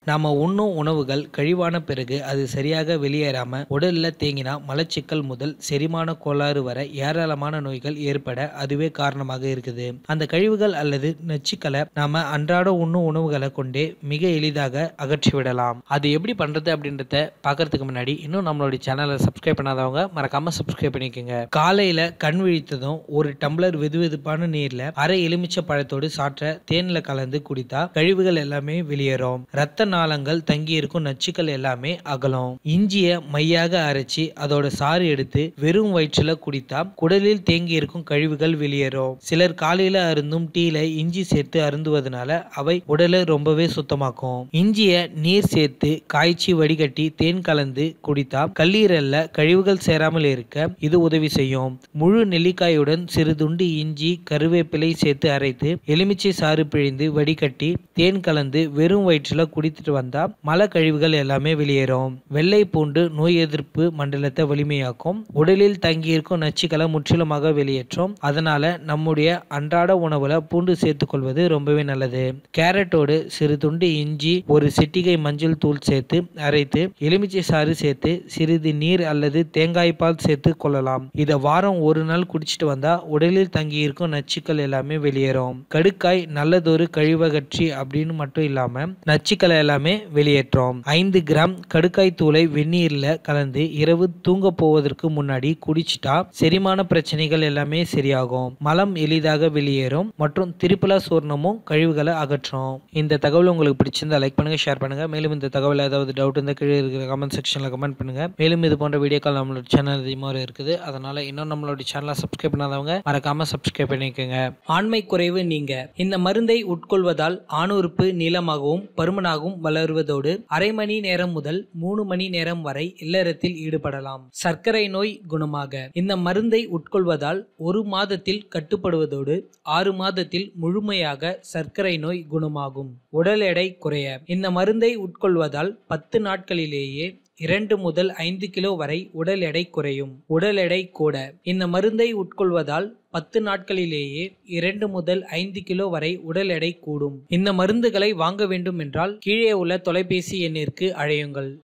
நாம உண்ணும் உணவுகள் கழிவான பிறகு அது சரியாக வெளியேறாம உடல்ல தேங்கினா மலச்சிக்கல் முதல் செரிமான கோளாறு வரை ஏராளமான நோய்கள் ஏற்பட அதுவே காரணமாக இருக்குது அந்த கழிவுகள் அல்லது நச்சுக்களை நாம அன்றாட உண்ணும் உணவுகளை கொண்டே மிக எளிதாக அகற்றிவிடலாம் அது எப்படி பண்றது அப்படின்றத பார்க்கறதுக்கு முன்னாடி இன்னும் நம்மளுடைய சேனலை சப்ஸ்கிரைப் பண்ணாதவங்க மறக்காம சப்ஸ்கிரைப் பண்ணிக்கோங்க காலையில கண் விழித்ததும் ஒரு டம்ளர் வெதுவெதுப்பான நீர்ல அரை எலுமிச்சை பழத்தோடு சாற்ற தேன்ல கலந்து குடித்தா கழிவுகள் எல்லாமே வெளியேறும் ரத்த நாளங்கள் தங்கி இருக்கும் நச்சுக்கள் எல்லாமே அகலும் இஞ்சிய மையாக அரைச்சி அதோட சாறு எடுத்து வெறும் வயிற்றுல குடித்தா குடலில் தேங்கி இருக்கும் கழிவுகள் வெளியேறும் சிலர் காலையில அருந்தும் டீல இஞ்சி சேர்த்து அருந்துவதனால அவை உடலை ரொம்பவே சுத்தமாக்கும் இஞ்சிய நீர் சேர்த்து காய்ச்சி வடிகட்டி தேன் கலந்து குடித்தா கல்லீரல்ல கழிவுகள் சேராமல் இருக்க இது உதவி செய்யும் முழு நெல்லிக்காயுடன் சிறு துண்டு இஞ்சி கருவேப்பிலை சேர்த்து அரைத்து எலுமிச்சை சாறு பிழிந்து வடிகட்டி தேன் கலந்து வெறும் வயிற்றுல குடித்துட்டு வந்தா மல கழிவுகள் எல்லாமே வெளியேறும் வெள்ளை பூண்டு நோய் எதிர்ப்பு மண்டலத்தை வலிமையாக்கும் உடலில் தங்கியிருக்கும் நச்சுக்களை முற்றிலுமாக வெளியேற்றும் அதனால நம்முடைய அன்றாட உணவுல பூண்டு சேர்த்துக்கொள்வது ரொம்பவே நல்லது கேரட்டோடு சிறு துண்டு இஞ்சி ஒரு சிட்டிகை மஞ்சள் தூள் சேர்த்து அரைத்து எலுமிச்சை சாறு சேர்த்து சிறிது நீர் அல்லது தேங்காய் பால் சேர்த்து கொள்ளலாம் இதை வாரம் ஒரு நாள் குடிச்சிட்டு வந்தா உடலில் தங்கியிருக்கும் நச்சுக்கள் எல்லாமே வெளியேறும் கடுக்காய் நல்லதொரு கழிவகற்றி அப்படின்னு மட்டும் இல்லாம நச்சுக்களை எல்லாமே வெளியேற்றும் ஐந்து கிராம் கடுக்காய் தூளை வெந்நீர்ல கலந்து இரவு தூங்க போவதற்கு முன்னாடி குடிச்சிட்டா செரிமான பிரச்சனைகள் எல்லாமே சரியாகும் மலம் எளிதாக வெளியேறும் மற்றும் திரிபுலா சூர்ணமும் கழிவுகளை அகற்றும் இந்த தகவல் உங்களுக்கு பிடிச்சிருந்தா லைக் பண்ணுங்க ஷேர் பண்ணுங்க மேலும் இந்த தகவல் ஏதாவது டவுட் இருந்தால் கீழே இருக்கிற கமெண்ட் செக்ஷன்ல கமெண்ட் பண்ணுங்க மேலும் இது போன்ற வீடியோக்கள் நம்மளோட சேனல் அதிகமாக இருக்குது அதனால இன்னும் நம்மளோட சேனலை சப்ஸ்கிரைப் பண்ணாதவங்க மறக்காம சப்ஸ்கிரைப் பண்ணிக்கோங்க ஆண்மை குறைவு நீங்க இந்த மருந்தை உட்கொள்வதால் ஆணுறுப்பு நீளமாகவும் பருமனாகவும் வளருவதோடு அரை மணி நேரம் முதல் மூணு மணி நேரம் வரை இல்லறத்தில் ஈடுபடலாம் சர்க்கரை நோய் குணமாக இந்த மருந்தை உட்கொள்வதால் ஒரு மாதத்தில் கட்டுப்படுவதோடு ஆறு மாதத்தில் முழுமையாக சர்க்கரை நோய் குணமாகும் உடல் எடை குறைய இந்த மருந்தை உட்கொள்வதால் பத்து நாட்களிலேயே இரண்டு முதல் ஐந்து கிலோ வரை உடல் எடை குறையும் உடல் எடை கூட இந்த மருந்தை உட்கொள்வதால் பத்து நாட்களிலேயே இரண்டு முதல் ஐந்து கிலோ வரை உடல் எடை கூடும் இந்த மருந்துகளை வாங்க வேண்டும் என்றால் கீழே உள்ள தொலைபேசி எண்ணிற்கு அழையுங்கள்